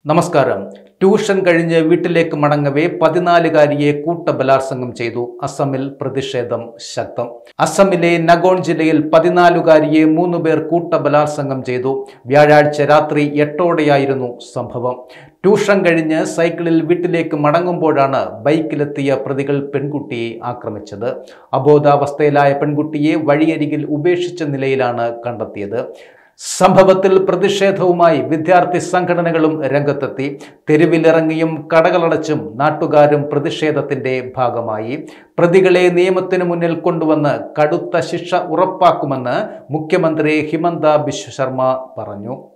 നമസ്കാരം ട്യൂഷൻ കഴിഞ്ഞ് വീട്ടിലേക്ക് മടങ്ങവേ പതിനാലുകാരിയെ കൂട്ടബലാത്സംഗം ചെയ്തു അസമിൽ പ്രതിഷേധം ശക്തം അസമിലെ നഗോൺ ജില്ലയിൽ പതിനാലുകാരിയെ മൂന്നുപേർ കൂട്ടബലാത്സംഗം ചെയ്തു വ്യാഴാഴ്ച രാത്രി എട്ടോടെയായിരുന്നു സംഭവം ട്യൂഷൻ കഴിഞ്ഞ് സൈക്കിളിൽ വീട്ടിലേക്ക് മടങ്ങുമ്പോഴാണ് ബൈക്കിലെത്തിയ പ്രതികൾ പെൺകുട്ടിയെ ആക്രമിച്ചത് അബോധാവസ്ഥയിലായ പെൺകുട്ടിയെ വഴിയരികിൽ ഉപേക്ഷിച്ച നിലയിലാണ് കണ്ടെത്തിയത് സംഭവത്തിൽ പ്രതിഷേധവുമായി വിദ്യാർത്ഥി സംഘടനകളും രംഗത്തെത്തി തെരുവിലിറങ്ങിയും കടകളടച്ചും നാട്ടുകാരും പ്രതിഷേധത്തിന്റെ ഭാഗമായി പ്രതികളെ നിയമത്തിന് മുന്നിൽ കൊണ്ടുവന്ന് കടുത്ത ശിക്ഷ ഉറപ്പാക്കുമെന്ന് മുഖ്യമന്ത്രി ഹിമന്ത ബിശ്വ ശർമ്മ പറഞ്ഞു